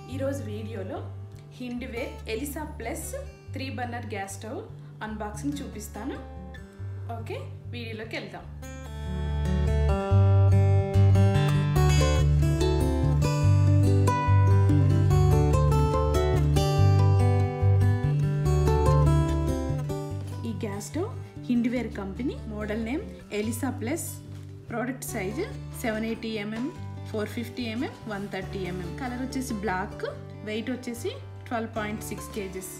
ఈరోజు వీడియోలో Hindware Elisa plus three burner gas stove unboxing చూపిస్తాను ఓకే వీడియోలోకి వెళ్దాం ఈ gas stove Hindware company model name Elisa plus product size seven eighty mm four fifty mm one thirty mm colour వచ్చేసి black weight వచ్చేసి twelve point six kgs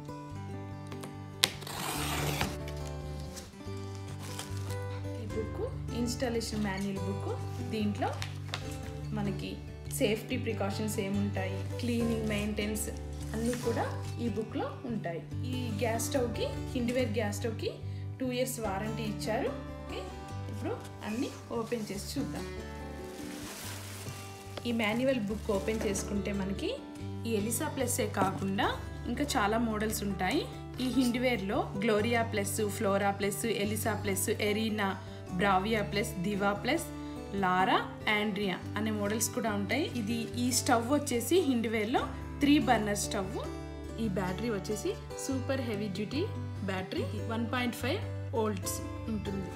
ఈ book installation manual book దీంట్లో మనకి safety precautions ఏముంటాయి cleaning maintenance అన్నీ కూడా ఈ బుక్లో ఉంటాయి ఈ గ్యాస్ స్టవ్కి హిండ్వేర్ గ్యాస్ స్టవ్కి టూ ఇయర్స్ వారంటీ ఇచ్చారు ఓకే ఇప్పుడు అన్నీ ఓపెన్ చేసి చూద్దాం ఈ మాన్యువల్ బుక్ ఓపెన్ చేసుకుంటే మనకి ఈ ఎలిసా ప్లస్సే కాకుండా ఇంకా చాలా మోడల్స్ ఉంటాయి ఈ హిండ్వేర్లో Gloria plus Flora plus Elisa plus Arena Bravia plus Diva plus Lara Andrea అనే మోడల్స్ కూడా ఉంటాయి ఇది ఈ స్టవ్ వచ్చేసి హిండ్వేర్లో త్రీ బర్నర్ స్టవ్ ఈ బ్యాటరీ వచ్చేసి super heavy duty battery one point five volts ఉంటుంది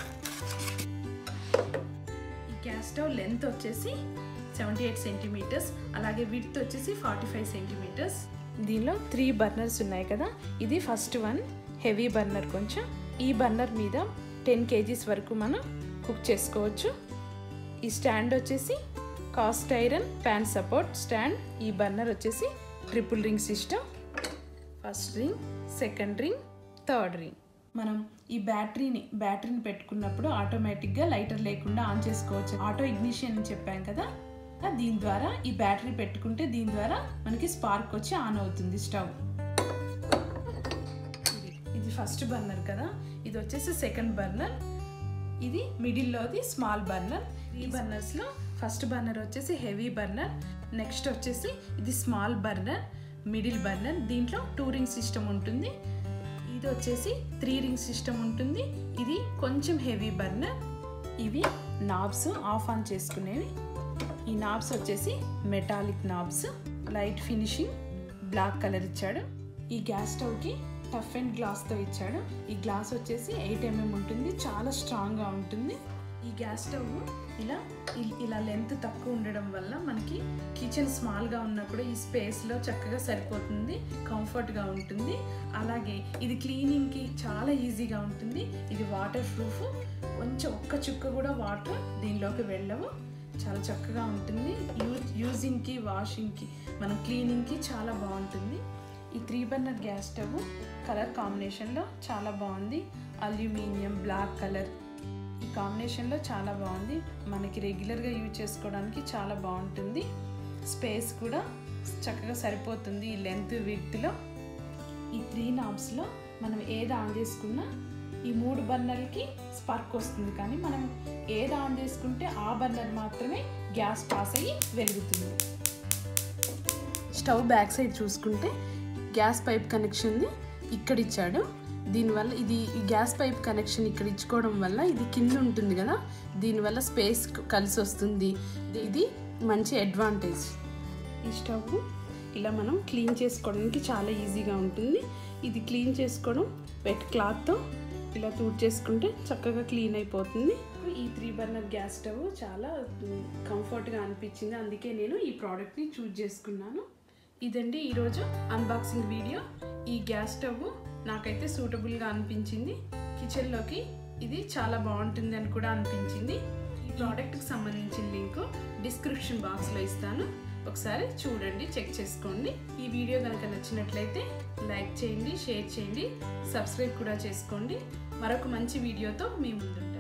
ఈ గ్యాస్ స్టవ్ లెంత్ వచ్చేసి సెవెంటీ ఎయిట్ సెంటీమీటర్స్ అలాగే విడ్త్ వచ్చేసి ఫార్టీ ఫైవ్ సెంటీమీటర్స్ దీనిలో త్రీ బర్నర్స్ ఉన్నాయి కదా ఇది ఫస్ట్ వన్ హెవీ బర్నర్ కొంచెం ఈ బర్నర్ మీద టెన్ కేజీస్ వరకు మనం కుక్ చేసుకోవచ్చు ఈ స్టాండ్ వచ్చేసి cast iron pan support stand ఈ బర్నర్ వచ్చేసి triple ring system first ring second ring third ring మనం ఈ బ్యాటరీని బ్యాటరీని పెట్టుకున్నప్పుడు ఆటోమేటిక్గా లైటర్ లేకుండా ఆన్ చేసుకోవచ్చు ఆటో ఇగ్నిషన్ అని చెప్పాం కదా దీని ద్వారా ఈ బ్యాటరీ పెట్టుకుంటే దీని ద్వారా మనకి స్పార్క్ వచ్చి ఆన్ అవుతుంది స్టవ్ ఇది ఫస్ట్ బర్నర్ కదా ఇది వచ్చేసి సెకండ్ బర్నర్ ఇది మిడిల్లోది స్మాల్ బర్నర్ ఈ బర్నర్స్లో ఫస్ట్ బర్నర్ వచ్చేసి హెవీ బర్నర్ నెక్స్ట్ వచ్చేసి ఇది స్మాల్ బర్నర్ మిడిల్ బర్నర్ దీంట్లో టూ రింగ్ సిస్టమ్ ఉంటుంది ఇది వచ్చేసి త్రీ రింగ్ సిస్టమ్ ఉంటుంది ఇది కొంచెం హెవీ బర్నర్ ఇవి నాబ్స్ ఆఫ్ ఆన్ చేసుకునేవి ఈ నాబ్స్ వచ్చేసి metallic knobs light finishing black colour ఇచ్చాడు ఈ గ్యాస్ స్టవ్కి టఫ్ అండ్ గ్లాస్తో ఇచ్చాడు ఈ గ్లాస్ వచ్చేసి ఎయిట్ ఎంఎం ఉంటుంది చాలా స్ట్రాంగ్గా ఉంటుంది ఈ గ్యాస్ స్టవ్ ఇలా ఇలా లెంత్ తక్కువ ఉండడం వల్ల మనకి కిచెన్ స్మాల్గా ఉన్నా కూడా ఈ స్పేస్లో చక్కగా సరిపోతుంది కంఫర్ట్గా ఉంటుంది అలాగే ఇది క్లీనింగ్కి చాలా ఈజీగా ఉంటుంది ఇది వాటర్ ప్రూఫ్ కొంచెం ఒక్క చుక్క కూడా వాటర్ దీనిలోకి వెళ్ళవు చాలా చక్కగా ఉంటుంది యూజ్ యూజింగ్కి వాషింగ్కి మనం క్లీనింగ్కి చాలా బాగుంటుంది ఈ three burner gas stove colour కాంబినేషన్లో చాలా బాగుంది అల్యూమినియం బ్లాక్ కలర్ ఈ కాంబినేషన్లో చాలా బాగుంది మనకి రెగ్యులర్గా యూజ్ చేసుకోవడానికి చాలా బాగుంటుంది స్పేస్ కూడా చక్కగా సరిపోతుంది ఈ లెంత్ విడ్త్లో ఈ త్రీ నాబ్స్లో మనం ఏది ఆన్ చేసుకున్నా ఈ మూడు బర్నర్లకి స్పార్క్ వస్తుంది కానీ మనం ఏది ఆన్ చేసుకుంటే ఆ బర్నర్ మాత్రమే గ్యాస్ పాస్ అయ్యి వెలుగుతుంది స్టవ్ బ్యాక్ సైడ్ చూసుకుంటే గ్యాస్ పైప్ కనెక్షన్ది ఇక్కడ ఇచ్చాడు దీనివల్ల ఇది ఈ గ్యాస్ పైప్ కనెక్షన్ ఇక్కడ ఇచ్చుకోవడం వల్ల ఇది కింద ఉంటుంది కదా దీనివల్ల స్పేస్ కలిసి వస్తుంది ఇది మంచి అడ్వాంటేజ్ ఈ స్టవ్ ఇలా మనం క్లీన్ చేసుకోవడానికి చాలా ఈజీగా ఉంటుంది ఇది క్లీన్ చేసుకోవడం వెట్ క్లాత్తో ఇలా తూడ్ చేసుకుంటే చక్కగా క్లీన్ అయిపోతుంది ఈ త్రీ బర్నర్ గ్యాస్ స్టవ్ చాలా కంఫర్ట్గా అనిపించింది అందుకే నేను ఈ ప్రోడక్ట్ని చూజ్ చేసుకున్నాను ఇదండి ఈరోజు అన్బాక్సింగ్ వీడియో ఈ గ్యాస్ స్టవ్ నాకైతే సూటబుల్గా అనిపించింది కిచెన్లోకి ఇది చాలా బాగుంటుంది అని కూడా అనిపించింది ఈ ప్రోడక్ట్కి సంబంధించిన లింక్ డిస్క్రిప్షన్ బాక్స్లో ఇస్తాను ఒకసారి చూడండి చెక్ చేసుకోండి ఈ వీడియో కనుక నచ్చినట్లయితే లైక్ చేయండి షేర్ చేయండి సబ్స్క్రైబ్ కూడా చేసుకోండి మరొక మంచి వీడియోతో మీ ముందుంటాను